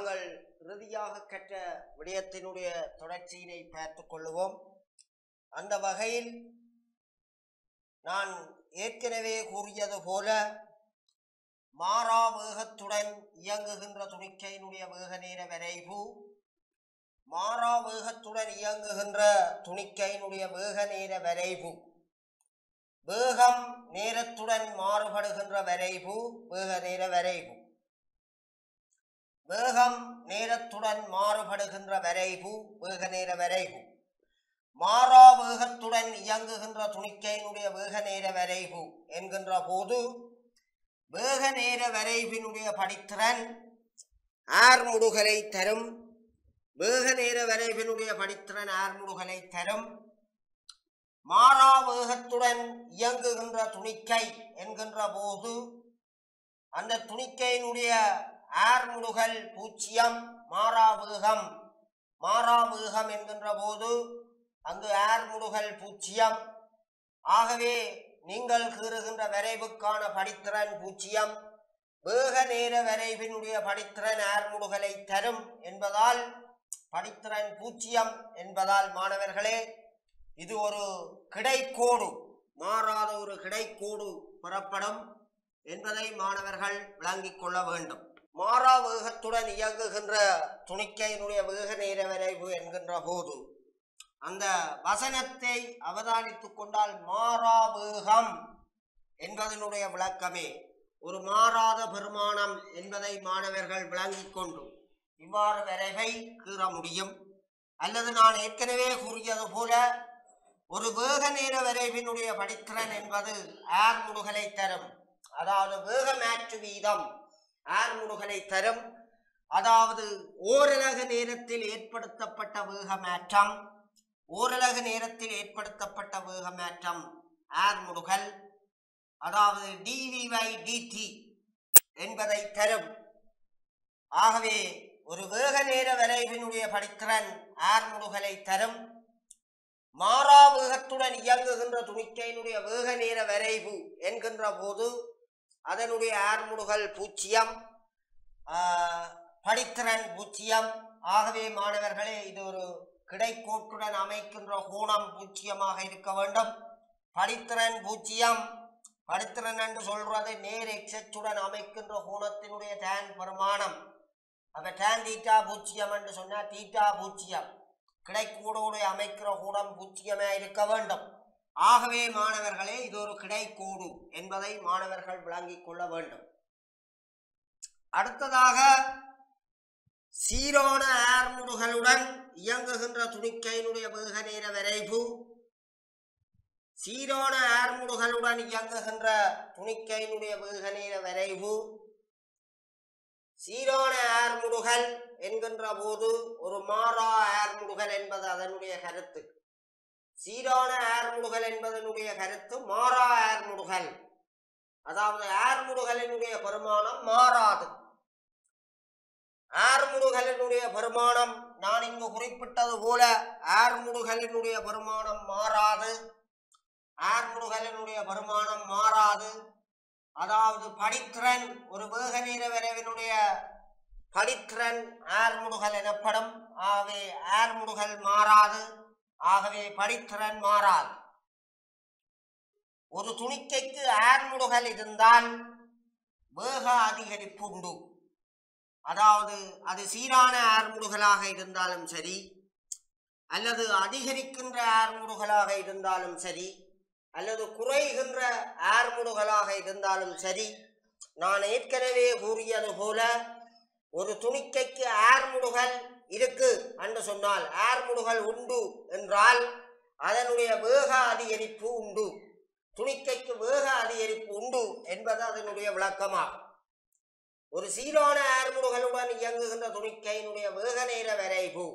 நாங்கள் இறுதியாக கற்ற விடயத்தினுடைய தொடர்ச்சியினை பார்த்துக் கொள்ளுவோம் அந்த வகையில் நான் ஏற்கனவே கூறியது போல மாறா வேகத்துடன் இயங்குகின்ற துணிக்கையினுடைய வேக நேர விரைவு மாறா வேகத்துடன் இயங்குகின்ற துணிக்கையினுடைய வேக நேர விரைவு வேகம் நேரத்துடன் மாறுபடுகின்ற விரைவு வேக நேர விரைவு வேகம் நேரத்துடன் மாறுபடுகின்ற விரைவு வேக நேர விரைவு மாறா வேகத்துடன் இயங்குகின்ற துணிக்கையினுடைய வேக நேர விரைவு என்கின்ற போது வேக நேர விரைவினுடைய படித்திறன் ஆர்முடுகலை தரும் வேக நேர விரைவினுடைய படித்திறன் ஆர்முடுகலை தரும் மாறா வேகத்துடன் இயங்குகின்ற துணிக்கை என்கின்ற போது அந்த துணிக்கையினுடைய ஆர்முடுகல் பூச்சியம் மாறா வேகம் மாறா வேகம் என்கின்ற போது அங்கு ஆர்முடுகல் பூச்சியம் ஆகவே நீங்கள் கூறுகின்ற விரைவுக்கான படித்திறன் பூச்சியம் வேக நேர விரைவினுடைய படித்திறன் ஆர்முடுகலை தரும் என்பதால் படித்திறன் பூச்சியம் என்பதால் மாணவர்களே இது ஒரு கிடைக்கோடு மாறாத ஒரு கிடைக்கோடு பெறப்படும் என்பதை மாணவர்கள் விளங்கிக் கொள்ள வேண்டும் மாறா வேகத்துடன் இயங்குகின்ற துணிக்கையினுடைய வேக நேர விரைவு என்கின்ற போது அந்த வசனத்தை அவதானித்துக் கொண்டால் மாறா வேகம் என்பதனுடைய விளக்கமே ஒரு மாறாத பெருமானம் என்பதை மாணவர்கள் விளங்கிக் கொண்டு இவ்வாறு விரைவை கூற முடியும் அல்லது நான் ஏற்கனவே கூறியது போல ஒரு வேக நேர விரைவினுடைய படித்திறன் என்பது ஆர்முடுகலை தரும் அதாவது வேக மாற்று வீதம் ஆர்முடுகலை தரும் அதாவது ஓரலகு நேரத்தில் ஏற்படுத்தப்பட்ட வேக மாற்றம் ஓரலகு நேரத்தில் ஏற்படுத்தப்பட்ட வேக மாற்றம் ஆர்முடுகல் அதாவது டிவிவை டிடி என்பதை தரும் ஆகவே ஒரு வேக நேர விரைவினுடைய படித்திறன் ஆர்முடுகலை தரும் மாறா வேகத்துடன் இயங்குகின்ற துணிக்கையினுடைய வேக நேர விரைவு என்கின்ற போது அதனுடைய ஆர்முடுகல் பூச்சியம் ஆஹ், படித்திறன் பூச்சியம் ஆகவே மாணவர்களே இது ஒரு கிடைக்கோட்டுடன் அமைக்கின்ற கோணம் பூச்சியமாக இருக்க வேண்டும் படித்திறன் பூச்சியம் படித்திறன் என்று சொல்றது நேர் எக்ஸச்சுடன் அமைக்கின்ற கோணத்தினுடைய டேன் பெருமானம் அப்ப டேன் தீட்டா பூச்சியம் என்று சொன்னா தீட்டா பூச்சியம் கிடைக்கூடோடு அமைக்கிற கூடம் பூச்சியமே இருக்க வேண்டும் ஆகவே மாணவர்களே இது ஒரு கிடைக்கூடு என்பதை மாணவர்கள் விளங்கிக் கொள்ள வேண்டும் அடுத்ததாக சீரோன ஆர்முடுகளுடன் இயங்குகின்ற துணிக்கையினுடைய வேக நேர விரைவு சீரோன ஆர்முடுகளுடன் இயங்குகின்ற துணிக்கையினுடைய வேக நேர விரைவு சீரோன ஆர்முடுகள் என்கின்ற போது ஒரு மாறா ஆர்முடுகள் என்பது அதனுடைய கருத்து சீரான ஆர்முடுகள் என்பதனுடைய கருத்து மாறா ஆர்முடுகள் அதாவது ஆர்முடுகளினுடைய பெருமானம் மாறாது ஆர்முடுகளினுடைய பெருமானம் நான் இங்கு குறிப்பிட்டது போல ஆர்முடுகளினுடைய பெருமானம் மாறாது ஆர்முடுகளினுடைய பெருமானம் மாறாது அதாவது படித்திறன் ஒரு வேக நேர விரைவினுடைய படித்திறன் ஆர்முடுகள் எனப்படும் ஆகவே ஆர்முடுகள் மாறாது ஆகவே படித்திறன் மாறாது ஒரு துணிக்கைக்கு ஆர்முடுகள் இருந்தால் வேக அதிகரிப்பு உண்டு அதாவது அது சீரான ஆர்முடுகளாக இருந்தாலும் சரி அல்லது அதிகரிக்கின்ற ஆர்முடுகளாக இருந்தாலும் சரி அல்லது குறைகின்ற ஆர்முடுகளாக இருந்தாலும் சரி நான் ஏற்கனவே கூறியது போல ஒரு துணிக்கைக்கு ஆர்முடுகள் இருக்கு என்று சொன்னால் ஆர்முடுகள் உண்டு என்றால் அதனுடைய வேக அதிகரிப்பு உண்டு துணிக்கைக்கு வேக அதிகரிப்பு உண்டு என்பது அதனுடைய விளக்கமாகும் ஒரு சீரான ஆர்முடுகளுடன் இயங்குகின்ற துணிக்கையினுடைய வேக நேர விரைவு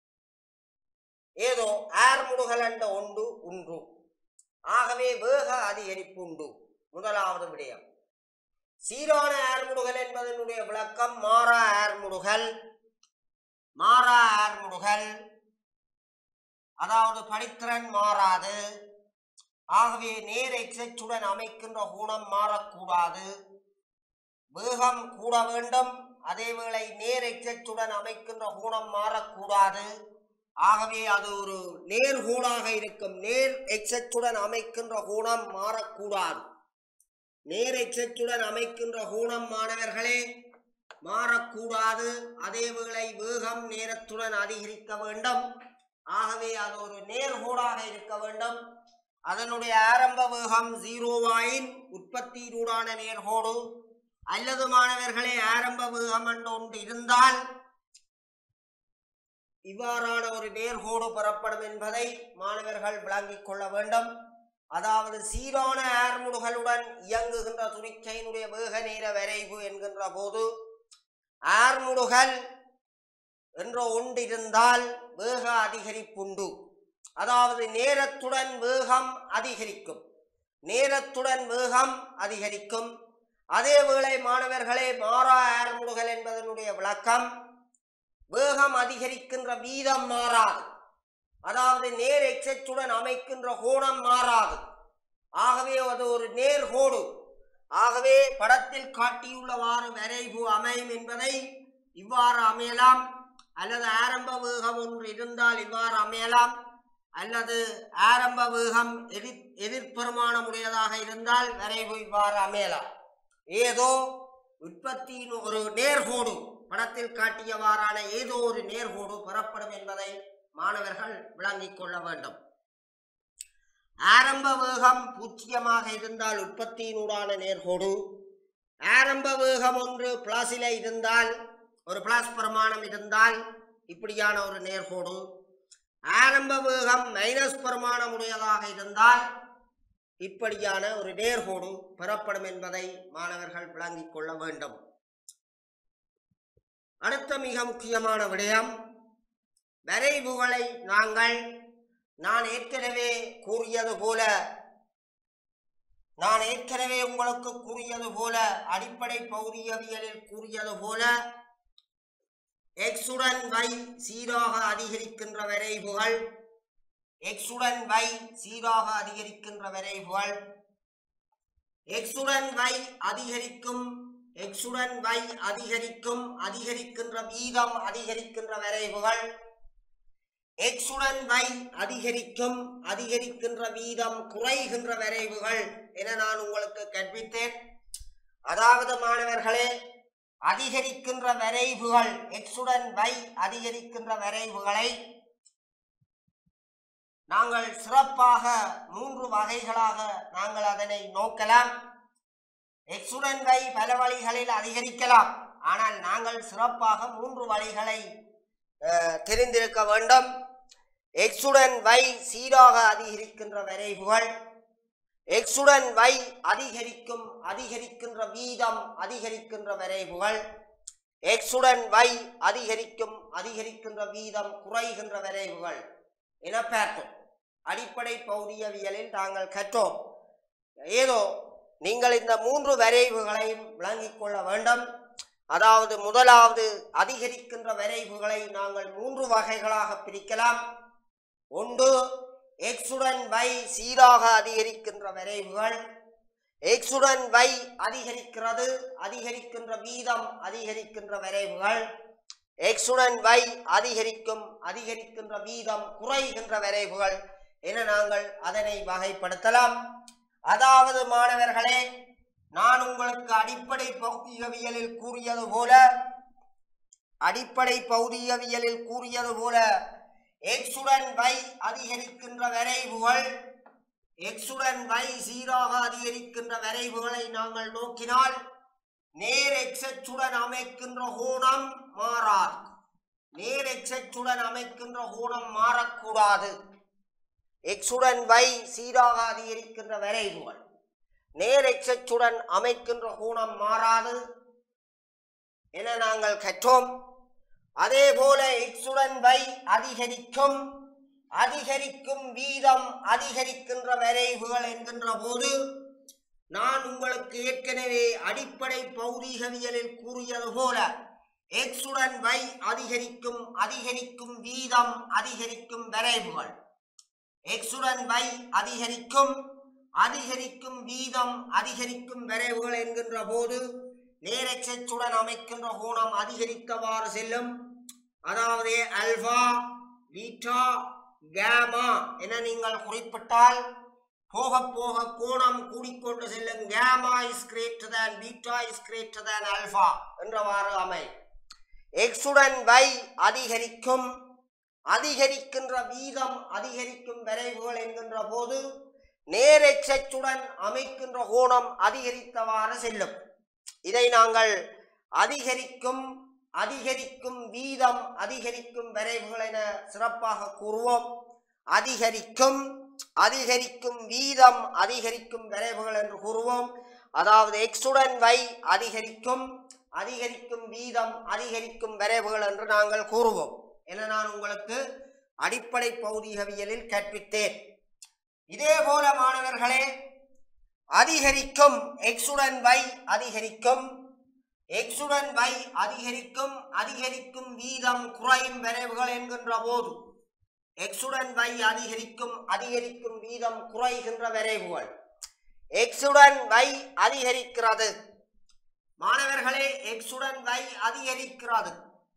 ஏதோ ஆர்முடுகள் என்ற ஒன்று உண்டு ஆகவே வேக அதிகரிப்பு உண்டு முதலாவது விடயம் சீரான ஆர்முடுகள் என்பதனுடைய விளக்கம் மாறா ஆர்முடுகள் மாறா ஆர்முடுகள் அதாவது படித்திறன் மாறாது ஆகவே நேர் எக்ஸச்சுடன் அமைக்கின்ற கோணம் மாறக்கூடாது வேகம் கூட வேண்டும் அதேவேளை நேர் எச்சச்சுடன் அமைக்கின்ற கோணம் மாறக்கூடாது ஆகவே அது ஒரு நேர்கோடாக இருக்கும் நேர் எச்சச்சுடன் அமைக்கின்ற கோணம் மாறக்கூடாது நேர் எச்சச்சுடன் அமைக்கின்ற கோணம் மாணவர்களே மாறக்கூடாது அதேவேளை வேகம் நேரத்துடன் அதிகரிக்க வேண்டும் ஆகவே அது ஒரு நேர்கோடாக இருக்க வேண்டும் அதனுடைய ஆரம்ப வேகம் ஜீரோவாயின் உற்பத்தியினூடான நேர்கோடு அல்லது மாணவர்களே ஆரம்ப வேகம் என்று ஒன்று இருந்தால் இவ்வாறான ஒரு நேர்கோடு பெறப்படும் என்பதை மாணவர்கள் விளங்கிக் கொள்ள வேண்டும் அதாவது சீரான ஆர்முடுகளுடன் இயங்குகின்ற துணிக்கையினுடைய வேக நேர வரைவு என்கின்ற போது ஆர்முடுகள் என்ற ஒன்றிருந்தால் வேக அதிகரிப்புண்டு அதாவது நேரத்துடன் வேகம் அதிகரிக்கும் நேரத்துடன் வேகம் அதிகரிக்கும் அதேவேளை மாணவர்களே மாறா ஆர்முடுகள் என்பதனுடைய விளக்கம் வேகம் அதிகரிக்கின்ற வீதம் மாறாது அதாவது நேர் எச்சத்துடன் அமைக்கின்ற கோணம் மாறாது ஆகவே அது ஒரு நேர்கோடு ஆகவே படத்தில் காட்டியுள்ளவாறு வரைவு அமையும் என்பதை இவ்வாறு அமையலாம் அல்லது ஆரம்ப வேகம் ஒன்று இருந்தால் இவ்வாறு அமையலாம் அல்லது ஆரம்ப வேகம் எதிர் எதிர்பெருமானமுடையதாக இருந்தால் வரைவு இவ்வாறு அமையலாம் ஏதோ உற்பத்தியின் ஒரு நேர்கோடு படத்தில் காட்டியவாறான ஏதோ ஒரு நேர்கோடு பெறப்படும் என்பதை மாணவர்கள் விளங்கிக் கொள்ள வேண்டும் ஆரம்ப வேகம் பூஜ்ஜியமாக இருந்தால் உற்பத்தியினூடான நேர்கோடு ஆரம்ப வேகம் ஒன்று பிளாஸில இருந்தால் ஒரு பிளாஸ் பிரமாணம் இருந்தால் இப்படியான ஒரு நேர்கோடு ஆரம்ப வேகம் மைனஸ் பிரமாணம் உடையதாக இருந்தால் இப்படியான ஒரு நேர்கோடு பெறப்படும் என்பதை மாணவர்கள் விளங்கிக் கொள்ள வேண்டும் அடுத்த மிக முக்கியமான விடயம் வரைவுகளை நாங்கள் நான் ஏற்கனவே கூறியது போல நான் ஏற்கனவே உங்களுக்கு கூறியது போல அடிப்படை பௌதியவியலில் கூறியது போல எக்ஸுடன் வை சீராக அதிகரிக்கின்ற வரைவுகள் எக்ஸுடன் வை சீராக அதிகரிக்கின்ற வரைவுகள் எக்ஸுடன் வை அதிகரிக்கும் எக்ஸுடன் வை அதிகரிக்கும் அதிகரிக்கின்ற வீதம் அதிகரிக்கின்ற வரைவுகள் எக்ஸுடன் வை அதிகரிக்கும் அதிகரிக்கின்ற வீதம் குறைகின்ற வரைவுகள் என நான் உங்களுக்கு கற்பித்தேன் அதாவது மாணவர்களே அதிகரிக்கின்ற வரைவுகள் எக்ஸுடன் வை அதிகரிக்கின்ற வரைவுகளை நாங்கள் சிறப்பாக மூன்று வகைகளாக நாங்கள் அதனை நோக்கலாம் எக்ஸுடன் வை பல வழிகளில் அதிகரிக்கலாம் ஆனால் நாங்கள் சிறப்பாக மூன்று வழிகளை அஹ், தெரிந்திருக்க வேண்டும் எக்ஸுடன் வை சீராக அதிகரிக்கின்ற வரைவுகள் எக்ஸுடன் வை அதிகரிக்கும் அதிகரிக்கின்ற வீதம் அதிகரிக்கின்ற வரைவுகள் எக்ஸுடன் வை அதிகரிக்கும் அதிகரிக்கின்ற வீதம் குறைகின்ற வரைவுகள் என பார்த்தோம் அடிப்படை பௌதியவியலில் நாங்கள் கற்றோம் ஏதோ நீங்கள் இந்த மூன்று வரைவுகளையும் விளங்கிக் கொள்ள வேண்டும் அதாவது முதலாவது அதிகரிக்கின்ற வரைவுகளை நாங்கள் மூன்று வகைகளாக பிரிக்கலாம் ஒன்று எக்ஸுடன் வை சீராக அதிகரிக்கின்ற வரைவுகள் எக்ஸுடன் வை அதிகரிக்கிறது அதிகரிக்கின்ற வீதம் அதிகரிக்கின்ற வரைவுகள் எக்ஸுடன் வை அதிகரிக்கும் அதிகரிக்கின்ற வீதம் குறைகின்ற வரைவுகள் என நாங்கள் அதனை வகைப்படுத்தலாம் அதாவது மாணவர்களே நான் உங்களுக்கு அடிப்படை பௌதிகவியலில் கூறியது போல அடிப்படை பௌதிகவியலில் கூறியது போல எக்ஸுடன் வை அதிகரிக்கின்ற வரைவுகள் எக்ஸுடன் வை சீராக அதிகரிக்கின்ற வரைவுகளை நாங்கள் நோக்கினால் நேர் எக்ஸச்சுடன் அமைக்கின்ற கோணம் மாறாது நேர் எக்ஸச்சுடன் அமைக்கின்ற கோணம் மாறக்கூடாது எக்ஸுடன் வை சீராக அதிகரிக்கின்ற வரைவுகள் நேர் எக்ஸச்சுடன் அமைக்கின்ற கோணம் மாறாது என நாங்கள் கற்றோம் அதே போல எக்ஸுடன் வை அதிகரிக்கும் அதிகரிக்கும் வீதம் அதிகரிக்கின்ற வரைவுகள் என்கின்ற போது நான் உங்களுக்கு ஏற்கனவே அடிப்படை பௌதீகவியலில் கூறியது போல எக்ஸுடன் வை அதிகரிக்கும் அதிகரிக்கும் வீதம் அதிகரிக்கும் வரைவுகள் எக்ஸுடன் வை அதிகரிக்கும் அதிகரிக்கும் வீதம் அதிகரிக்கும் வரைவுகள் என்கின்ற போது நேரெக்ஸுடன் அமைக்கின்ற கோணம் அதிகரித்தவாறு செல்லும் அதாவது அல்பா பீட்டா கேமா என நீங்கள் குறிப்பிட்டால் போக போக கோணம் கூடிக்கொண்டு செல்லும் gamma is greater than beta is greater than alpha என்றவாறு அமை எக்ஸுடன் y அதிகரிக்கும் அதிகரிக்கின்ற வீதம் அதிகரிக்கும் விரைவுகள் என்கின்ற போது நேரெச்சச்சுடன் அமைக்கின்ற கோணம் அதிகரித்தவாறு செல்லும் இதை நாங்கள் அதிகரிக்கும் அதிகரிக்கும் வீதம் அதிகரிக்கும் விரைவுகள் என சிறப்பாக கூறுவோம் அதிகரிக்கும் அதிகரிக்கும் வீதம் அதிகரிக்கும் விரைவுகள் என்று கூறுவோம் அதாவது எக்ஸுடன் y அதிகரிக்கும் அதிகரிக்கும் வீதம் அதிகரிக்கும் விரைவுகள் என்று நாங்கள் கூறுவோம் என நான் உங்களுக்கு அடிப்படை பௌதிகவியலில் கற்பித்தேன் இதே போல மாணவர்களே அதிகரிக்கும் எக்ஸுடன் y அதிகரிக்கும் எக்ஸுடன் y அதிகரிக்கும் அதிகரிக்கும் வீதம் குறையும் விரைவுகள் என்கின்ற போது எக்ஸுடன் y அதிகரிக்கும் அதிகரிக்கும் வீதம் குறைகின்ற விரைவுகள் எக்ஸுடன் y அதிகரிக்கிறது மாணவர்களே எக்ஸுடன் y அதிகரிக்கிறது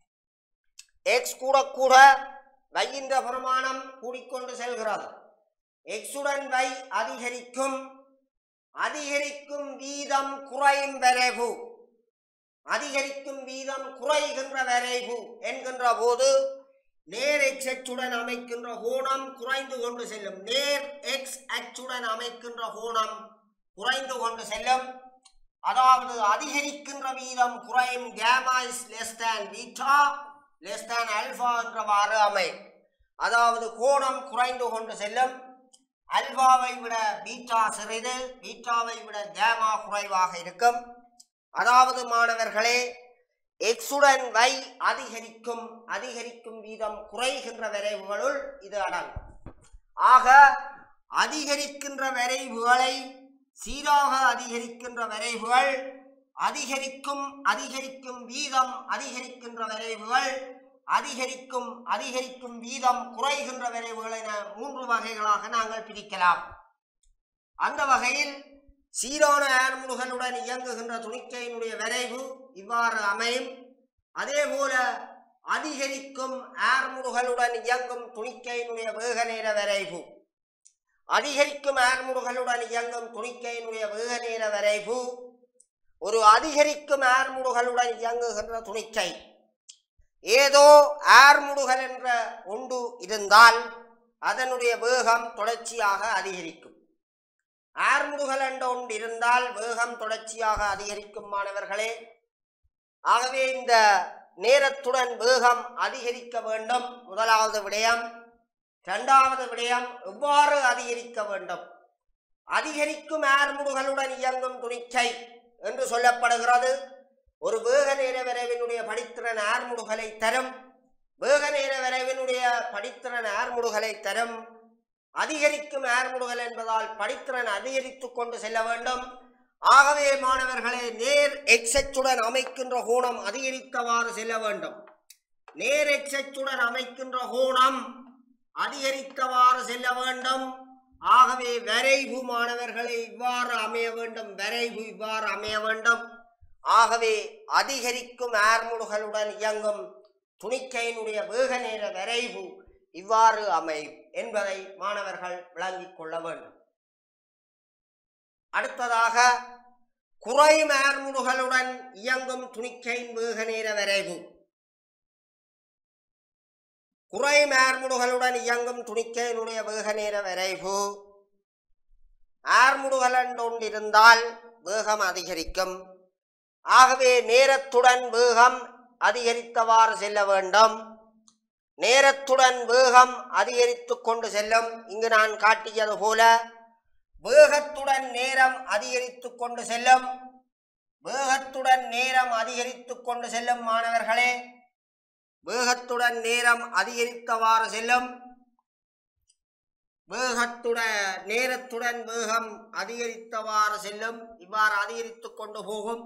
எக்ஸ் கூட கூட வையின்ற பிரமாணம் கூடிக்கொண்டு செல்கிறது எக்ஸுடன் y அதிகரிக்கும் அதிகரிக்கும் வீதம் குறையும் விரைவு அதிகரிக்கும் வீதம் குறைகின்ற விரைவு என்கின்ற போது நேர் எக்ஸ் அச்சுடன் அமைக்கின்ற கோணம் குறைந்து கொண்டு செல்லும் நேர் எக்ஸ் அச்சுடன் அமைக்கின்ற கோணம் குறைந்து கொண்டு செல்லும் அதாவது அதிகரிக்கின்ற வீதம் குறையும் gamma is less than beta less than alpha என்றவாறு அமை அதாவது கோணம் குறைந்து கொண்டு செல்லும் அல்பாவை விட பீட்டா சிறிது பீட்டாவை விட கேமா குறைவாக இருக்கும் அதாவது மாணவர்களே எக்ஸுடன் y அதிகரிக்கும் அதிகரிக்கும் வீதம் குறைகின்ற விரைவுகளுள் இது அடங்கும் ஆக அதிகரிக்கின்ற விரைவுகளை சீராக அதிகரிக்கின்ற விரைவுகள் அதிகரிக்கும் அதிகரிக்கும் வீதம் அதிகரிக்கின்ற விரைவுகள் அதிகரிக்கும் அதிகரிக்கும் வீதம் குறைகின்ற விரைவுகள் என மூன்று வகைகளாக நாங்கள் பிரிக்கலாம் அந்த வகையில் சீரான ஏர்முடுகளுடன் இயங்குகின்ற துணிக்கையினுடைய விரைவு இவ்வாறு அமையும் அதே போல அதிகரிக்கும் ஏர்முடுகளுடன் இயங்கும் துணிக்கையினுடைய வேக நேர விரைவு அதிகரிக்கும் ஏர்முடுகளுடன் இயங்கும் துணிக்கையினுடைய வேக நேர விரைவு ஒரு அதிகரிக்கும் ஏர்முடுகளுடன் இயங்குகின்ற துணிக்கை ஏதோ ஏர்முடுகள் என்ற ஒன்று இருந்தால் அதனுடைய வேகம் தொடர்ச்சியாக அதிகரிக்கும் ஆர்முடுகள் என்ற ஒன்று இருந்தால் வேகம் தொடர்ச்சியாக அதிகரிக்கும் மாணவர்களே ஆகவே இந்த நேரத்துடன் வேகம் அதிகரிக்க வேண்டும் முதலாவது விடயம் இரண்டாவது விடயம் எவ்வாறு அதிகரிக்க வேண்டும் அதிகரிக்கும் ஆர்முடுகளுடன் இயங்கும் துணிச்சை என்று சொல்லப்படுகிறது ஒரு வேக நேர விரைவினுடைய படித்திறன் ஆர்முடுகளை தரும் வேக நேர விரைவினுடைய படித்திறன் ஆர்முடுகளை தரும் அதிகரிக்கும் ஏர்முடுகள் என்பதால் படித்திறன் அதிகரித்துக் கொண்டு செல்ல வேண்டும் ஆகவே மாணவர்களே நேர் எக்ஸச்சுடன் அமைக்கின்ற கோணம் அதிகரித்தவாறு செல்ல வேண்டும் நேர் எக்ஸச்சுடன் அமைக்கின்ற கோணம் அதிகரித்தவாறு செல்ல வேண்டும் ஆகவே விரைவு மாணவர்களை இவ்வாறு அமைய வேண்டும் விரைவு இவ்வாறு அமைய வேண்டும் ஆகவே அதிகரிக்கும் ஏர்முடுகளுடன் இயங்கும் துணிக்கையினுடைய வேக நேர விரைவு இவ்வாறு அமையும் என்பதை மாணவர்கள் விளங்கிக் கொள்ள வேண்டும் அடுத்ததாக குறையும் ஏர்முடுகளுடன் இயங்கும் துணிக்கையின் வேக நேர விரைவு குறையும் ஏர்முடுகளுடன் இயங்கும் துணிக்கையினுடைய வேக நேர விரைவு ஏர்முடுகள் ஒன்றிருந்தால் வேகம் அதிகரிக்கும் ஆகவே நேரத்துடன் வேகம் அதிகரித்தவாறு செல்ல வேண்டும் நேரத்துடன் வேகம் அதிகரித்துக் கொண்டு செல்லும் இங்கு நான் காட்டியது போல வேகத்துடன் நேரம் அதிகரித்துக் கொண்டு செல்லும் வேகத்துடன் நேரம் அதிகரித்துக் கொண்டு செல்லும் மாணவர்களே வேகத்துடன் நேரம் அதிகரித்தவாறு செல்லும் வேகத்துடன் நேரத்துடன் வேகம் அதிகரித்தவாறு செல்லும் இவ்வாறு அதிகரித்துக் கொண்டு போகும்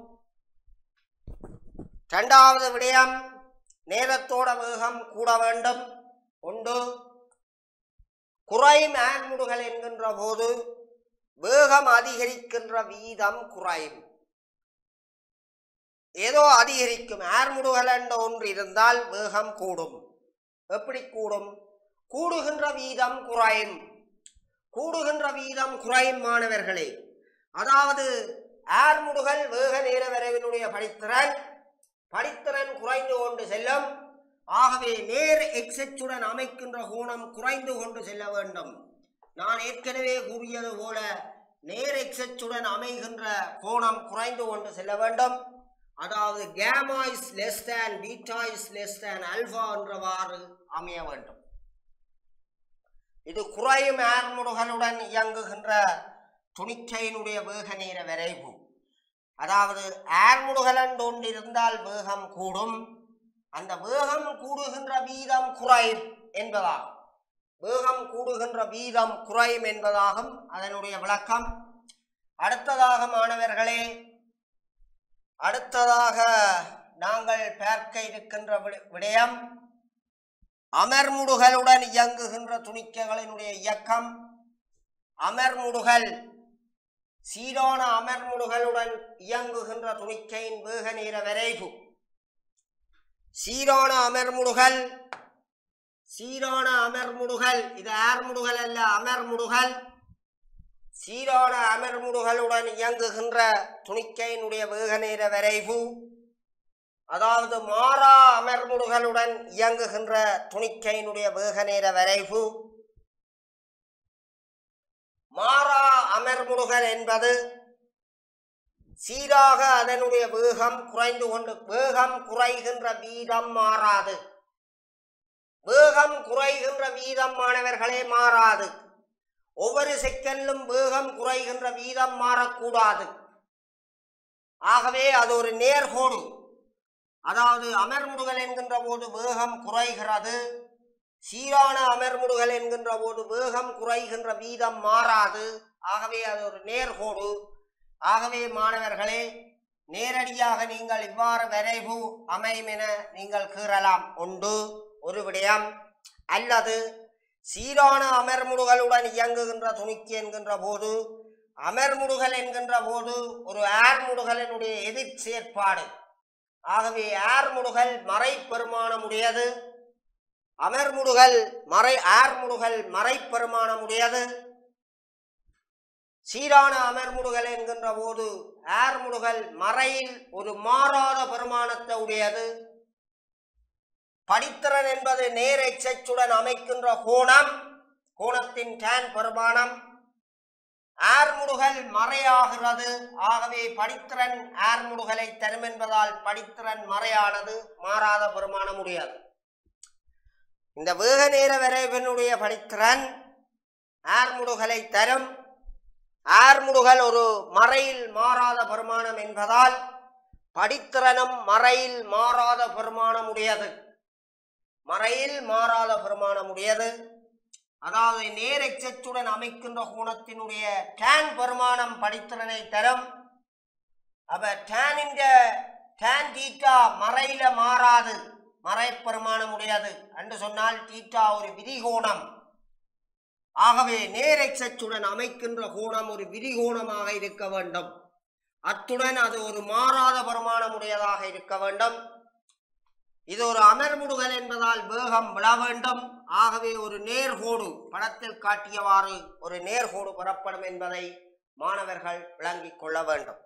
இரண்டாவது விடயம் நேரத்தோட வேகம் கூட வேண்டும் உண்டு குறையும் ஆன்முடுகள் என்கின்ற போது வேகம் அதிகரிக்கின்ற வீதம் குறையும் ஏதோ அதிகரிக்கும் ஏர்முடுகல் என்ற ஒன்று இருந்தால் வேகம் கூடும் எப்படி கூடும் கூடுகின்ற வீதம் குறையும் கூடுகின்ற வீதம் குறையும் மாணவர்களே அதாவது ஏர்முடுகல் வேக நேர வரைவினுடைய படித்திறன் படித்திறன் குறைந்து கொண்டு செல்லும் ஆகவே நேர் எக்ஸச்சுடன் அமைக்கின்ற கோணம் குறைந்து கொண்டு செல்ல வேண்டும் நான் ஏற்கனவே கூறியது போல நேர் எக்ஸச்சுடன் அமைகின்ற கோணம் குறைந்து கொண்டு செல்ல வேண்டும் அதாவது gamma is less than beta is less than alpha என்றவாறு அமைய வேண்டும் இது குறையும் ஏர்முடுகளுடன் இயங்குகின்ற துணிக்கையினுடைய வேக நேர விரைவு அதாவது ஏர்முடுகள் என்று ஒன்று இருந்தால் வேகம் கூடும் அந்த வேகம் கூடுகின்ற வீதம் குறையும் என்பதாகும் வேகம் கூடுகின்ற வீதம் குறையும் என்பதாகும் அதனுடைய விளக்கம் அடுத்ததாக மாணவர்களே அடுத்ததாக நாங்கள் பார்க்க இருக்கின்ற வி- விடயம் அமர்முடுகளுடன் இயங்குகின்ற துணிக்கைகளினுடைய இயக்கம் அமர்முடுகள் சீரான அமர்முடுகளுடன் இயங்குகின்ற துணிக்கையின் வேக நேர விரைவு சீரான அமர்முடுகள் சீரான அமர்முடுகள் இது ஆர்முடுகள் அல்ல அமர்முடுகள் சீரான அமர்முடுகளுடன் இயங்குகின்ற துணிக்கையினுடைய வேக நேர விரைவு அதாவது மாறா அமர்முடுகளுடன் இயங்குகின்ற துணிக்கையினுடைய வேக நேர விரைவு மாறா அமர்முடுகள் என்பது சீராக அதனுடைய வேகம் குறைந்து கொண்டு வேகம் குறைகின்ற வீதம் மாறாது வேகம் குறைகின்ற வீதம் மாணவர்களே மாறாது ஒவ்வொரு செகண்டிலும் வேகம் குறைகின்ற வீதம் மாறக்கூடாது ஆகவே அது ஒரு நேர்கோடு அதாவது அமர்முடுகள் என்கின்ற போது வேகம் குறைகிறது சீரான அமர்முடுகள் என்கின்ற போது வேகம் குறைகின்ற வீதம் மாறாது ஆகவே அது ஒரு நேர்கோடு ஆகவே மாணவர்களே நேரடியாக நீங்கள் இவ்வாறு விரைவு அமையும் என நீங்கள் கூறலாம் உண்டு ஒரு விடயம் அல்லது சீரான அமர்முடுகளுடன் இயங்குகின்ற துணிக்கி என்கின்ற போது அமர்முடுகள் என்கின்ற போது ஒரு ஆர்முடுகளினுடைய எதிர் செயற்பாடு ஆகவே ஆர்முடுகள் மறை பெருமானமுடையது அமர்முடுகள் மறை ஆர்முடுகள் மறை பெருமானமுடையது சீரான அமர்முடுகள் என்கின்ற போது ஆர்முடுகள் மறையில் ஒரு மாறாத பெருமானத்தை உடையது படித்திறன் என்பது நேர் எச்சச்சுடன் அமைக்கின்ற கோணம் கோணத்தின் டேன் பெருமானம் ஆர்முடுகள் மறையாகிறது ஆகவே படித்திறன் ஆர்முடுகளை தரும் என்பதால் படித்திறன் மறையானது மாறாத பெருமானம் முடியாது இந்த வேக நேர விரைவினுடைய படித்திறன் ஆர்முடுகளை தரும் ஆர்முடுகள் ஒரு மறையில் மாறாத பெருமானம் என்பதால் படித்திறனும் மறையில் மாறாத பெருமானம் உடையது மறையில் மாறாத பெருமானம் உடையது அதாவது நேர் எச்சச்சுடன் அமைக்கின்ற கோணத்தினுடைய டேன் பெருமானம் படித்திறனை தரும் அப்ப டேனின் டேன் தீட்டா மறையில மாறாது மறை பெருமானம் உடையது என்று சொன்னால் தீட்டா ஒரு விதிகோணம் ஆகவே நேர் எச்சச்சுடன் அமைக்கின்ற கோணம் ஒரு விதிகோணமாக இருக்க வேண்டும் அத்துடன் அது ஒரு மாறாத பெருமானம் உடையதாக இருக்க வேண்டும் இது ஒரு அமர்முடுகல் என்பதால் வேகம் விழ வேண்டும் ஆகவே ஒரு நேர்கோடு படத்தில் காட்டியவாறு ஒரு நேர்கோடு பெறப்படும் என்பதை மாணவர்கள் விளங்கிக் கொள்ள வேண்டும்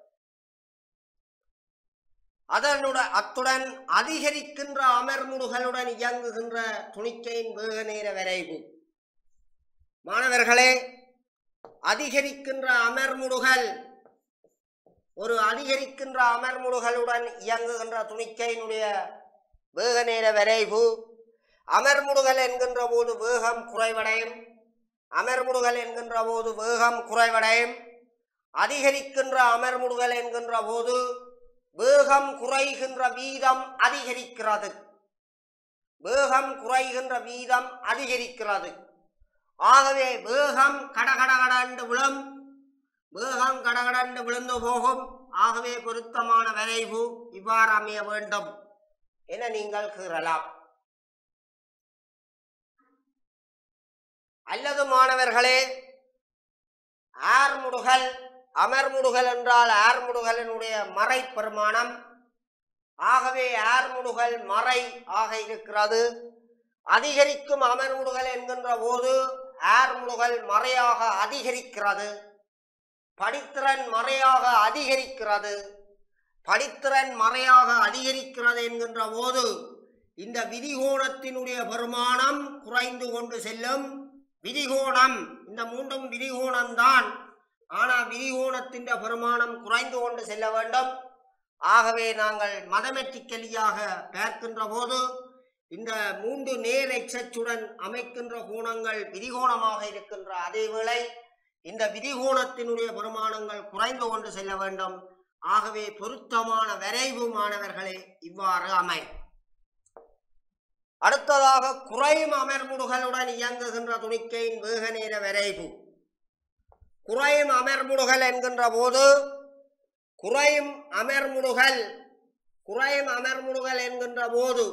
அதனுடன் அத்துடன் அதிகரிக்கின்ற அமர்முடுகளுடன் இயங்குகின்ற துணிக்கையின் வேக நேர விரைவு மாணவர்களே அதிகரிக்கின்ற அமர்முடுகள் ஒரு அதிகரிக்கின்ற அமர்முடுகளுடன் இயங்குகின்ற துணிக்கையினுடைய வேக நேர விரைவு அமர்முடுகள் என்கின்ற போது வேகம் குறைவடையும் அமர்முடுகள் என்கின்ற போது வேகம் குறைவடையும் அதிகரிக்கின்ற அமர்முடுகள் என்கின்ற போது வேகம் குறைகின்ற வீதம் அதிகரிக்கிறது வேகம் குறைகின்ற வீதம் அதிகரிக்கிறது ஆகவே வேகம் கடகடகடண்டு விழும் வேகம் கடகடண்டு விழுந்து போகும் ஆகவே பொருத்தமான விரைவு இவ்வாறு அமைய வேண்டும் என நீங்கள் கூறலாம் அல்லது மாணவர்களே ஆர்முடுகள் அமர்முடுகள் என்றால் ஆர்முடுகளினுடைய மறை பெருமானம் ஆகவே ஆர்முடுகல் மறை ஆக இருக்கிறது அதிகரிக்கும் அமர்முடுகல் என்கின்ற போது ஆர்முடுகல் மறையாக அதிகரிக்கிறது படித்திறன் மறையாக அதிகரிக்கிறது படித்திறன் மறையாக அதிகரிக்கிறது என்கின்ற போது இந்த விதிகோணத்தினுடைய பெருமானம் குறைந்து கொண்டு செல்லும் விதிகோணம் இந்த மூன்றும் விதிகோணம்தான் ஆனால் விதிகோணத்தின் பெருமானம் குறைந்து கொண்டு செல்ல வேண்டும் ஆகவே நாங்கள் மதமெட்டிக்கலியாக பார்க்கின்ற போது இந்த மூன்று நேர் எச்சச்சுடன் அமைக்கின்ற கோணங்கள் விதிகோணமாக இருக்கின்ற அதேவேளை இந்த விதிகோணத்தினுடைய பெருமானங்கள் குறைந்து கொண்டு செல்ல வேண்டும் ஆகவே பொருத்தமான விரைவு மாணவர்களே இவ்வாறு அமை அடுத்ததாக குறையும் அமர்முடுகளுடன் இயங்குகின்ற துணிக்கையின் வேக நேர விரைவு குறையும் அமர்முடுகள் என்கின்ற போது குறையும் அமர்முடுகள் குறையும் அமர்முடுகள் என்கின்ற போது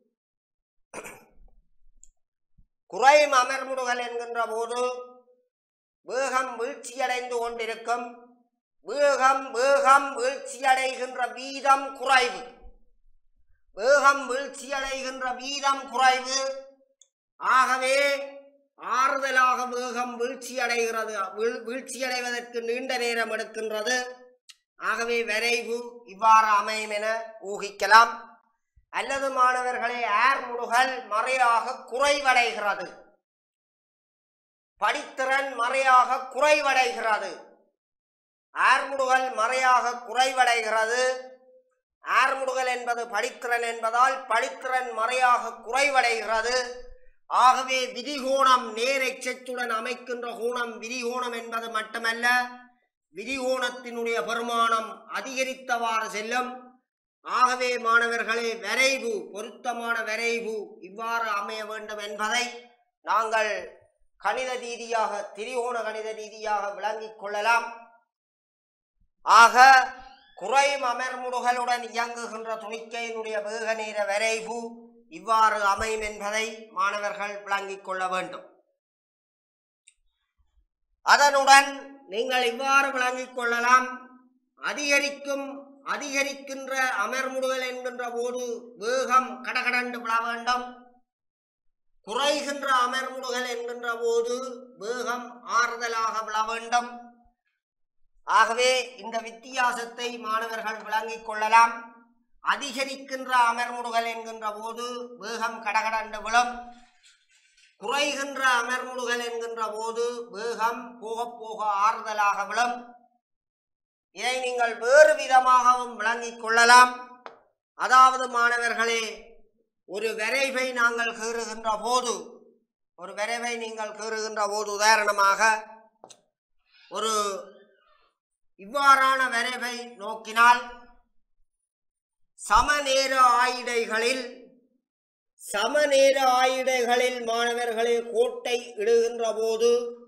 குறையும் அமர்முடுகள் என்கின்ற போது வேகம் வீழ்ச்சியடைந்து கொண்டிருக்கும் வேகம் வேகம் வீழ்ச்சியடைகின்ற வீதம் குறைவு வேகம் வீழ்ச்சியடைகின்ற வீதம் குறைவு ஆகவே ஆறுதலாக வேகம் வீழ்ச்சியடைகிறது வீழ்- வீழ்ச்சியடைவதற்கு நீண்ட நேரம் எடுக்கின்றது ஆகவே விரைவு இவ்வாறு அமையும் என ஊகிக்கலாம் அல்லது மாணவர்களே ஏர் முடுகல் மறையாக குறைவடைகிறது படித்திறன் மறையாக குறைவடைகிறது ஆர்முடுகல் மறையாக குறைவடைகிறது ஆர்முடுகல் என்பது படித்திறன் என்பதால் படித்திறன் மறையாக குறைவடைகிறது ஆகவே விதிகோணம் நேர் எச்சத்துடன் அமைக்கின்ற கோணம் விதிகோணம் என்பது மட்டுமல்ல விதிகோணத்தினுடைய பெருமானம் அதிகரித்தவாறு செல்லும் ஆகவே மாணவர்களே விரைவு பொருத்தமான விரைவு இவ்வாறு அமைய வேண்டும் என்பதை நாங்கள் கணித ரீதியாக திரிகோண கணித ரீதியாக விளங்கிக் கொள்ளலாம் ஆக குறையும் அமர்முடுகளுடன் இயங்குகின்ற துணிக்கையினுடைய வேக நேர விரைவு இவ்வாறு அமையும் என்பதை மாணவர்கள் விளங்கிக் கொள்ள வேண்டும் அதனுடன் நீங்கள் இவ்வாறு விளங்கிக் கொள்ளலாம் அதிகரிக்கும் அதிகரிக்கின்ற அமர்முடுகள் என்கின்ற போது வேகம் கடகடண்டு விழ வேண்டும் குறைகின்ற அமர்முடுகள் என்கின்ற போது வேகம் ஆறுதலாக விழ வேண்டும் ஆகவே இந்த வித்தியாசத்தை மாணவர்கள் விளங்கிக் கொள்ளலாம் அதிகரிக்கின்ற அமர்முடுகள் என்கின்ற போது வேகம் கடகடண்டு விழும் குறைகின்ற அமர்முடுகள் என்கின்ற போது வேகம் போக போக ஆறுதலாக விழும் இதை நீங்கள் வேறு விதமாகவும் விளங்கிக் கொள்ளலாம் அதாவது மாணவர்களே ஒரு விரைவை நாங்கள் கீறுகின்ற போது ஒரு விரைவை நீங்கள் கீறுகின்ற போது உதாரணமாக ஒரு இவ்வாறான வரைவை நோக்கினால் சமநேர ஆயிடைகளில் சமநேர ஆயிடைகளில் மாணவர்களே கோட்டை இடுகின்ற போது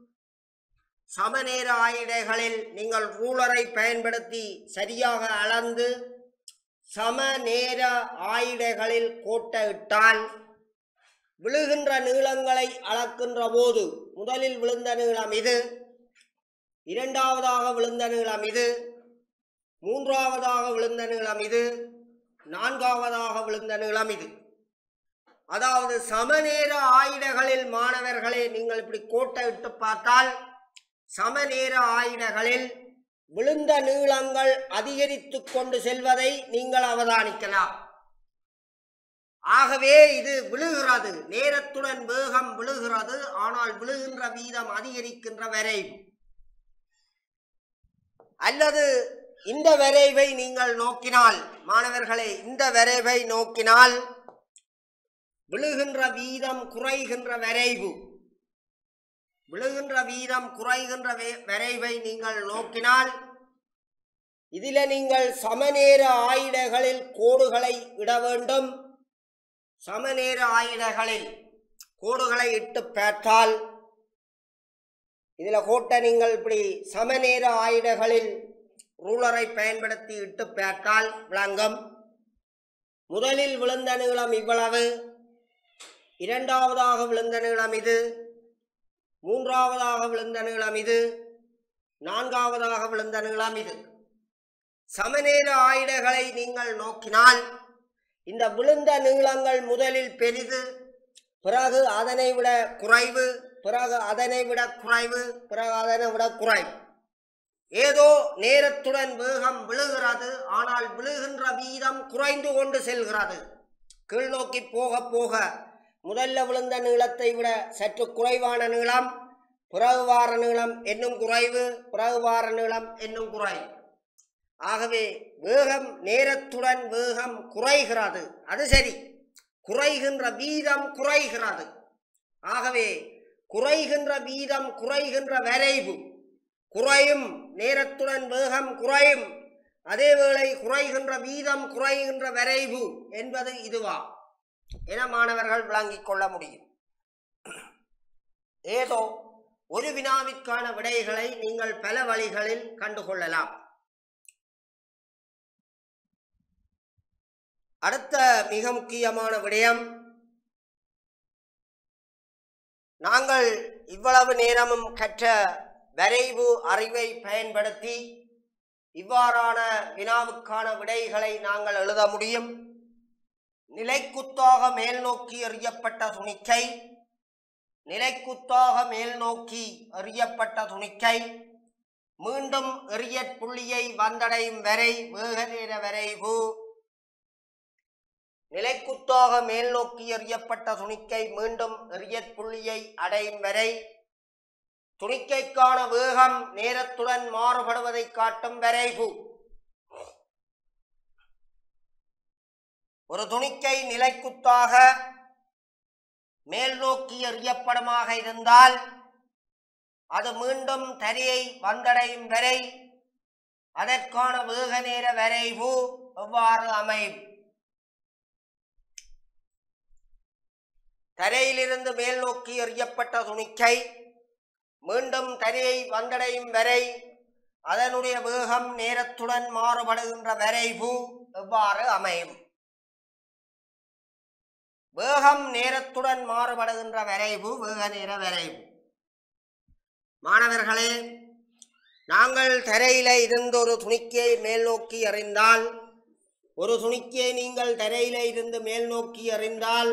சமநேர ஆயிடைகளில் நீங்கள் ரூலரை பயன்படுத்தி சரியாக அளந்து சமநேர ஆயிடைகளில் கோட்டை இட்டால் விழுகின்ற நீளங்களை அளக்கின்ற போது முதலில் விழுந்த நீளம் இது இரண்டாவதாக விழுந்த நீளம் இது மூன்றாவதாக விழுந்த நீளம் இது நான்காவதாக விழுந்த நீளம் இது அதாவது சமநேர ஆயுடங்களில் மாணவர்களே நீங்கள் இப்படி கோட்டை இட்டு பார்த்தால் சமநேர ஆயுடங்களில் விழுந்த நீளங்கள் அதிகரித்து கொண்டு செல்வதை நீங்கள் அவதானிக்கலாம் ஆகவே இது விழுகிறது நேரத்துடன் வேகம் விழுகிறது ஆனால் விழுகின்ற வீதம் அதிகரிக்கின்ற விரைவு அல்லது இந்த விரைவை நீங்கள் நோக்கினால் மாணவர்களே இந்த விரைவை நோக்கினால் விழுகின்ற வீதம் குறைகின்ற விரைவு விழுகின்ற வீதம் குறைகின்ற வே- விரைவை நீங்கள் நோக்கினால் இதில நீங்கள் சமநேர ஆயுடங்களில் கோடுகளை இட வேண்டும் சமநேர ஆயுடங்களில் கோடுகளை இட்டு பார்த்தால் இதில் கோட்டை நீங்கள் இப்படி சமநேர ஆயுடங்களில் ரூலரை பயன்படுத்தி இட்டு பார்த்தால் விளங்கும் முதலில் விழுந்த நீளம் இவ்வளவு இரண்டாவதாக விழுந்த நீளம் இது மூன்றாவதாக விழுந்த நீளம் இது நான்காவதாக விழுந்த நீளம் இது சமநேர ஆயுடங்களை நீங்கள் நோக்கினால் இந்த விழுந்த நீளங்கள் முதலில் பெரிது பிறகு அதனை விட குறைவு பிறகு அதனை விட குறைவு பிறகு அதனை விட குறைவு ஏதோ நேரத்துடன் வேகம் விழுகிறது ஆனால் விழுகின்ற வீதம் குறைந்து கொண்டு செல்கிறது கீழ்நோக்கி போக போக முதல்ல விழுந்த நீளத்தை விட சற்று குறைவான நீளம் பிறகு வார நீளம் என்னும் குறைவு பிறகு வார நீளம் என்னும் குறைவு ஆகவே வேகம் நேரத்துடன் வேகம் குறைகிறது அது சரி குறைகின்ற வீதம் குறைகிறது ஆகவே குறைகின்ற வீதம் குறைகின்ற வரைவு குறையும் நேரத்துடன் வேகம் குறையும் அதேவேளை குறைகின்ற வீதம் குறைகின்ற வரைவு என்பது இதுவா என மாணவர்கள் விளங்கிக் கொள்ள முடியும் ஏதோ ஒரு வினாவிற்கான விடைகளை நீங்கள் பல வழிகளில் கண்டுகொள்ளலாம் அடுத்த மிக முக்கியமான விடயம் நாங்கள் இவ்வளவு நேரமும் கற்ற வரைவு அறிவை பயன்படுத்தி இவ்வாறான வினாவுக்கான விடைகளை நாங்கள் எழுத முடியும் நிலைக்குத்தாக மேல் நோக்கி எறியப்பட்ட துணிக்கை நிலைக்குத்தாக மேல் நோக்கி எறியப்பட்ட துணிக்கை மீண்டும் எறியற் புள்ளியை வந்தடையும் வரை வேக நேர வரைவு நிலைக்குத்தாக மேல் நோக்கி எறியப்பட்ட துணிக்கை மீண்டும் எறியற் புள்ளியை அடையும் வரை துணிக்கைக்கான வேகம் நேரத்துடன் மாறுபடுவதை காட்டும் வரைவு ஒரு துணிக்கை நிலைக்குத்தாக மேல் நோக்கி எறியப்படுமாக இருந்தால் அது மீண்டும் தரையை வந்தடையும் வரை அதற்கான வேக நேர வரைவு எவ்வாறு அமையும் தரையிலிருந்து மேல் நோக்கி எறியப்பட்ட துணிக்கை மீண்டும் தரையை வந்தடையும் வரை அதனுடைய வேகம் நேரத்துடன் மாறுபடுகின்ற வரைவு எவ்வாறு அமையும் வேகம் நேரத்துடன் மாறுபடுகின்ற வரைவு வேக நேர வரைவு மாணவர்களே நாங்கள் தரையில இருந்து ஒரு துணிக்கையை மேல் நோக்கி எறிந்தால் ஒரு துணிக்கையை நீங்கள் தரையில இருந்து மேல் நோக்கி எறிந்தால்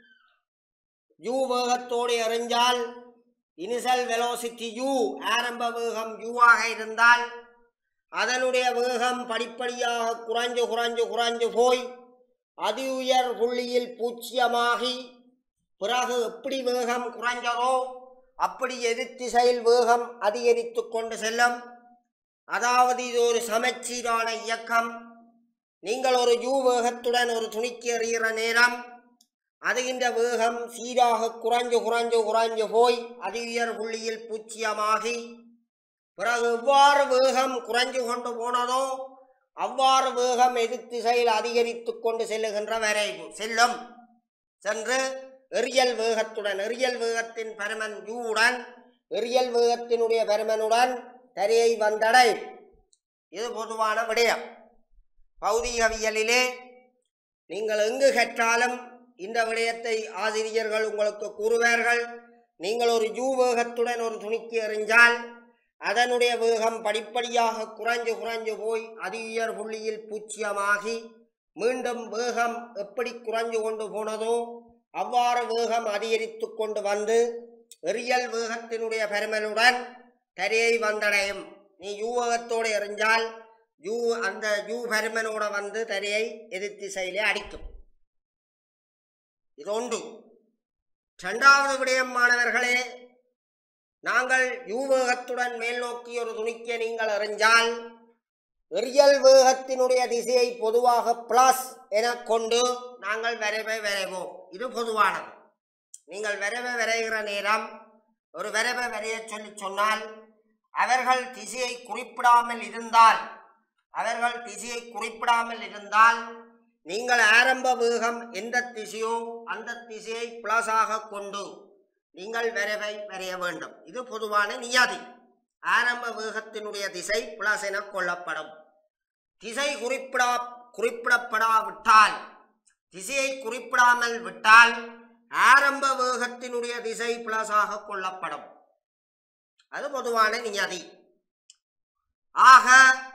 யூ வேகத்தோடு எறிஞ்சால் இனிஷியல் வெலோசிட்டி யூ ஆரம்ப வேகம் u ஆக இருந்தால் அதனுடைய வேகம் படிப்படியாக குறைஞ்சு குறைஞ்சு குறைஞ்சு போய் அதி உயர் புள்ளியில் பூச்சியமாகி பிறகு எப்படி வேகம் குறைஞ்சதோ அப்படி எதிர்த்திசையில் வேகம் அதிகரித்து கொண்டு செல்லும் அதாவது இது ஒரு சமச்சீரான இயக்கம் நீங்கள் ஒரு யூ வேகத்துடன் ஒரு துணிக்கு எறிகிற நேரம் அதுகின்ற வேகம் சீராக குறைஞ்சு குறைஞ்சு குறைஞ்சு போய் அதி உயர் புள்ளியில் பூச்சியமாகி பிறகு எவ்வாறு வேகம் குறைஞ்சு கொண்டு போனதோ அவ்வாறு வேகம் எதிர்த்திசையில் அதிகரித்து கொண்டு செல்லுகின்ற வரைவு செல்லும் சென்று எரியல் வேகத்துடன் எரியல் வேகத்தின் பருமன் யூவுடன் எரியல் வேகத்தினுடைய பருமனுடன் தரையை வந்தடை இது பொதுவான விடயம் பௌதிகவியலிலே நீங்கள் எங்கு கற்றாலும் இந்த விடயத்தை ஆசிரியர்கள் உங்களுக்கு கூறுவார்கள் நீங்கள் ஒரு யூ வேகத்துடன் ஒரு துணிக்கு எறிஞ்சால் அதனுடைய வேகம் படிப்படியாக குறைஞ்சு குறைஞ்சு போய் அதி உயர் புள்ளியில் பூச்சியமாகி மீண்டும் வேகம் எப்படி குறைஞ்சு கொண்டு போனதோ அவ்வாறு வேகம் அதிகரித்து கொண்டு வந்து எரியல் வேகத்தினுடைய பெருமனுடன் தரையை வந்தடையும் நீ யூ வேகத்தோடு எறிஞ்சால் யூ அந்த யூ பெருமனோட வந்து தரையை எதிர்த்திசையிலே அடிக்கும் இது ஒன்று இரண்டாவது விடயம் மாணவர்களே நாங்கள் யூ வேகத்துடன் மேல் நோக்கி ஒரு துணிக்க நீங்கள் எறிஞ்சால் எரியல் வேகத்தினுடைய திசையை பொதுவாக பிளஸ் என கொண்டு நாங்கள் வரைவை வரைவோம் இது பொதுவானது நீங்கள் வரைவை வரைகிற நேரம் ஒரு வரைவை வரைய சொல்லி சொன்னால் அவர்கள் திசையை குறிப்பிடாமல் இருந்தால் அவர்கள் திசையை குறிப்பிடாமல் இருந்தால் நீங்கள் ஆரம்ப வேகம் எந்த திசையோ அந்த திசையை பிளஸாக கொண்டு நீங்கள் வரைவை வரைய வேண்டும் இது பொதுவான நியதி ஆரம்ப வேகத்தினுடைய திசை பிளஸ் என கொள்ளப்படும் திசை குறிப்பிடா குறிப்பிடப்படாவிட்டால் திசையை குறிப்பிடாமல் விட்டால் ஆரம்ப வேகத்தினுடைய திசை பிளஸாக கொள்ளப்படும் அது பொதுவான நியதி ஆக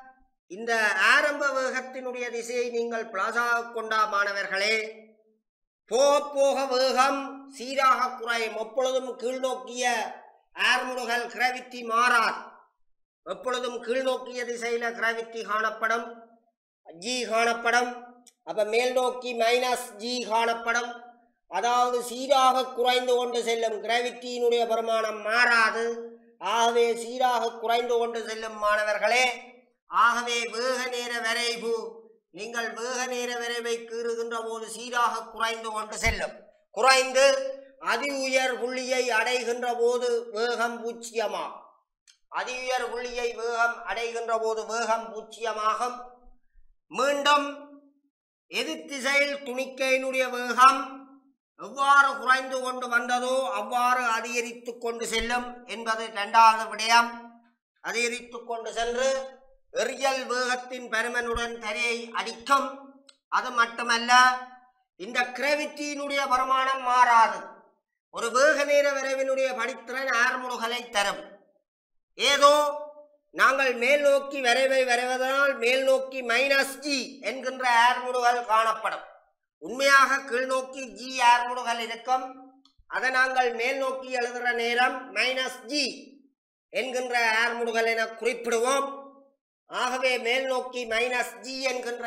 இந்த ஆரம்ப வேகத்தினுடைய திசையை நீங்கள் பிளாசாக கொண்டா மாணவர்களே போக போக வேகம் சீராக குறையும் எப்பொழுதும் கீழ்நோக்கிய ஆர்முடுகள் கிராவிட்டி மாறாது எப்பொழுதும் கீழ்நோக்கிய திசையில கிராவிட்டி காணப்படும் ஜி காணப்படும் அப்ப மேல் நோக்கி மைனஸ் ஜி காணப்படும் அதாவது சீராக குறைந்து கொண்டு செல்லும் கிராவிட்டியினுடைய பிரமாணம் மாறாது ஆகவே சீராக குறைந்து கொண்டு செல்லும் மாணவர்களே ஆகவே வேக நேர விரைவு நீங்கள் வேக நேர விரைவை கீறுகின்ற போது சீராக குறைந்து கொண்டு செல்லும் குறைந்து அதி உயர் புள்ளியை அடைகின்ற போது வேகம் பூச்சியமாகும் அதி உயர் புள்ளியை வேகம் அடைகின்ற போது வேகம் பூச்சியமாகும் மீண்டும் எதிர்த்திசையில் துணிக்கையினுடைய வேகம் எவ்வாறு குறைந்து கொண்டு வந்ததோ அவ்வாறு அதிகரித்து கொண்டு செல்லும் என்பது இரண்டாவது விடயம் அதிகரித்து கொண்டு சென்று எரியல் வேகத்தின் பெருமனுடன் தரையை அடிக்கும் அது மட்டுமல்ல இந்த கிராவிட்டியினுடைய வருமானம் மாறாது ஒரு வேக நேர விரைவினுடைய படித்திறன் ஆர்முடுகளை தரும் ஏதோ நாங்கள் மேல் நோக்கி விரைவை வரைவதனால் மேல் நோக்கி மைனஸ் ஜி என்கின்ற ஏர்முடுகள் காணப்படும் உண்மையாக கீழ்நோக்கி ஜி ஏர்முடுகள் இருக்கும் அதை நாங்கள் மேல் நோக்கி எழுதுகிற நேரம் மைனஸ் ஜி என்கின்ற ஏர்முடுகள் என குறிப்பிடுவோம் ஆகவே மேல் நோக்கி மைனஸ் ஜி என்கின்ற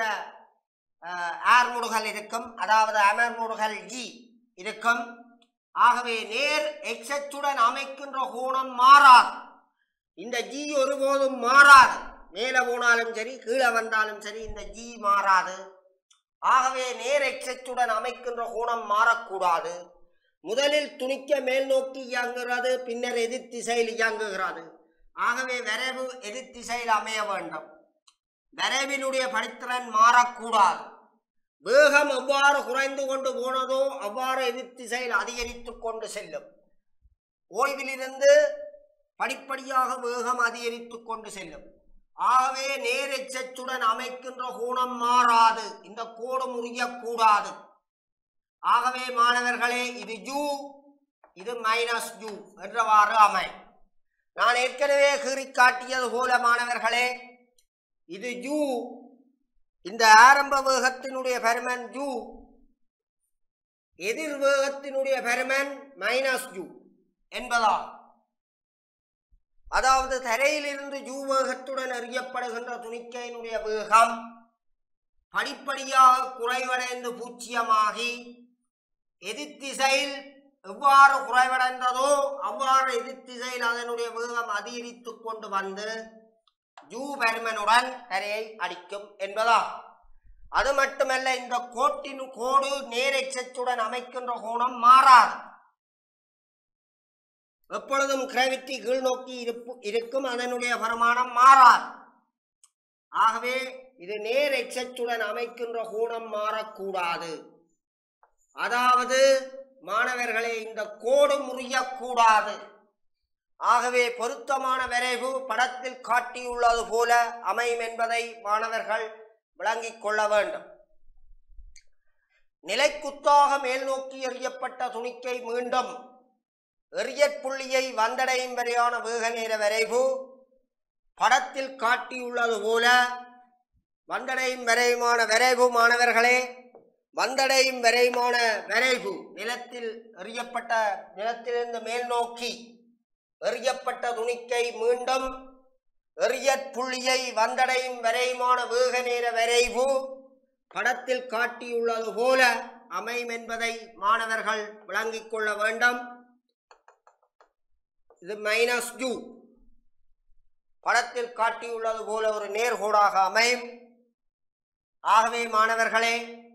ஏர்முடுகள் இருக்கும் அதாவது அமர்முடுகள் ஜி இருக்கும் ஆகவே நேர் எக்ஸச்சுடன் அமைக்கின்ற கோணம் மாறாது இந்த ஜி ஒருபோதும் மாறாது மேலே போனாலும் சரி கீழே வந்தாலும் சரி இந்த ஜி மாறாது ஆகவே நேர் எக்ஸச்சுடன் அமைக்கின்ற கோணம் மாறக்கூடாது முதலில் துணிக்க மேல் நோக்கி இயங்குகிறது பின்னர் எதிர் திசையில் இயங்குகிறது ஆகவே விரைவு எதிர் திசையில் அமைய வேண்டும் விரைவினுடைய படித்திறன் மாறக்கூடாது வேகம் எவ்வாறு குறைந்து கொண்டு போனதோ அவ்வாறு எதிர் திசையில் அதிகரித்து கொண்டு செல்லும் ஓய்விலிருந்து படிப்படியாக வேகம் அதிகரித்து கொண்டு செல்லும் ஆகவே நேர் எச்சச்சுடன் அமைக்கின்ற கோணம் மாறாது இந்த கோடு முறியக்கூடாது ஆகவே மாணவர்களே இது ஜூ இது மைனஸ் ஜூ என்றவாறு அமை நான் ஏற்கனவே கீறி காட்டியது போல மாணவர்களே இது ஜூ இந்த ஆரம்ப வேகத்தினுடைய பெருமன் ஜூ எதிர் வேகத்தினுடைய பெருமன் மைனஸ் ஜூ என்பதால் அதாவது தரையிலிருந்து ஜூ வேகத்துடன் அறியப்படுகின்ற துணிக்கையினுடைய வேகம் படிப்படியாக குறைவடைந்து பூச்சியமாகி எதிர்த்திசையில் எவ்வாறு குறைவடைந்ததோ அவ்வாறு எதிர்த்திசையில் அதனுடைய வேகம் அதிகரித்து கொண்டு வந்து ஜூ பெருமனுடன் தரையை அடிக்கும் என்பதா அது மட்டுமல்ல இந்த கோட்டின் கோடு நேரெச்சத்துடன் அமைக்கின்ற கோணம் மாறாது எப்பொழுதும் கிராவிட்டி கீழ்நோக்கி இருப்பு இருக்கும் அதனுடைய வருமானம் மாறாது ஆகவே இது நேர் எச்சத்துடன் அமைக்கின்ற கோணம் மாறக்கூடாது அதாவது மாணவர்களே இந்த கோடு முறியக்கூடாது ஆகவே பொருத்தமான விரைவு படத்தில் காட்டியுள்ளது போல அமையும் என்பதை மாணவர்கள் விளங்கிக் கொள்ள வேண்டும் நிலைக்குத்தாக மேல் நோக்கி எறியப்பட்ட துணிக்கை மீண்டும் எறியற்புள்ளியை வந்தடையும் வரையான வேக நேர விரைவு படத்தில் காட்டியுள்ளது போல வந்தடையும் வரையுமான விரைவு மாணவர்களே வந்தடையும் வரையுமான விரைவு நிலத்தில் எறியப்பட்ட நிலத்திலிருந்து மேல் நோக்கி எறியப்பட்ட துணிக்கை மீண்டும் எறியற்புள்ளியை வந்தடையும் வரையுமான வேக நேர விரைவு படத்தில் காட்டியுள்ளது போல அமையும் என்பதை மாணவர்கள் விளங்கிக் கொள்ள வேண்டும் இது மைனஸ் ஜூ படத்தில் காட்டியுள்ளது போல ஒரு நேர்கோடாக அமையும் ஆகவே மாணவர்களே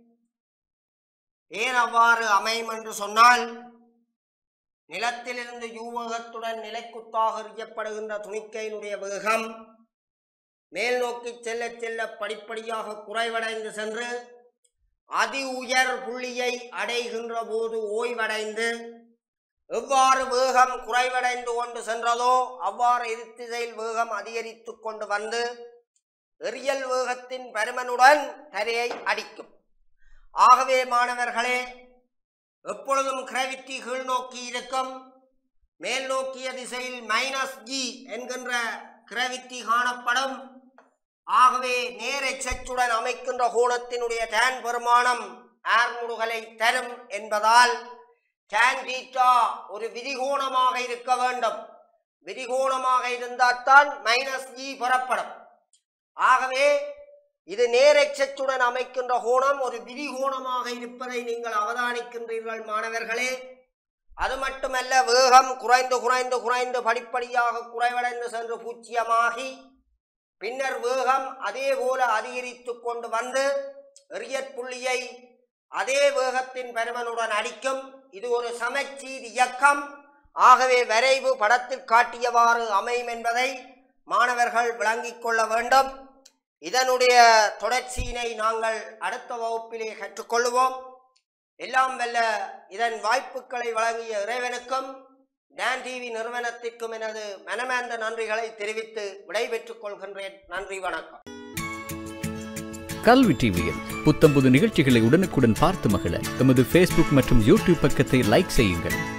ஏன் அவ்வாறு அமையும் என்று சொன்னால் நிலத்திலிருந்து யூவகத்துடன் நிலைக்குத்தாக எறியப்படுகின்ற துணிக்கையினுடைய வேகம் மேல் நோக்கி செல்ல செல்ல படிப்படியாக குறைவடைந்து சென்று அதி உயர் புள்ளியை அடைகின்ற போது ஓய்வடைந்து எவ்வாறு வேகம் குறைவடைந்து கொண்டு சென்றதோ அவ்வாறு எதிர்த்திசையில் வேகம் அதிகரித்து கொண்டு வந்து எரியல் வேகத்தின் பருமனுடன் தரையை அடிக்கும் ஆகவே மாணவர்களே எப்பொழுதும் கிராவிட்டி கீழ் நோக்கி இருக்கும் மேல் நோக்கிய திசையில் மைனஸ் ஜி என்கின்ற கிராவிட்டி காணப்படும் ஆகவே நேரெச்சச்சுடன் அமைக்கின்ற கோணத்தினுடைய டேன் பெருமானம் ஆர்முடுகலை தரும் என்பதால் டேன் தீட்டா ஒரு விதிகோணமாக இருக்க வேண்டும் விதிகோணமாக இருந்தால்தான் மைனஸ் இ பெறப்படும் ஆகவே இது நேரெச்சச்சுடன் அமைக்கின்ற கோணம் ஒரு விதிகோணமாக இருப்பதை நீங்கள் அவதானிக்கின்றீர்கள் மாணவர்களே அது மட்டுமல்ல வேகம் குறைந்து குறைந்து குறைந்து படிப்படியாக குறைவடைந்து சென்று பூச்சியமாகி பின்னர் வேகம் அதே போல அதிகரித்து கொண்டு வந்து எறியற் புள்ளியை அதே வேகத்தின் பருமனுடன் அடிக்கும் இது ஒரு சமச்சீர் இயக்கம் ஆகவே வரைவு படத்தில் காட்டியவாறு அமையும் என்பதை மாணவர்கள் விளங்கிக் கொள்ள வேண்டும் இதனுடைய தொடர்ச்சியினை நாங்கள் அடுத்த வகுப்பிலே கற்றுக்கொள்வோம் எல்லாம் வல்ல இதன் வாய்ப்புகளை வழங்கிய இறைவனுக்கும் டான் டிவி நிறுவனத்திற்கும் எனது மனமார்ந்த நன்றிகளை தெரிவித்து விடைபெற்றுக் கொள்கின்றேன் நன்றி வணக்கம் கல்வி டிவியில் புத்தம்புது நிகழ்ச்சிகளை உடனுக்குடன் பார்த்து மகிழ எமது ஃபேஸ்புக் மற்றும் யூடியூப் பக்கத்தை லைக் செய்யுங்கள்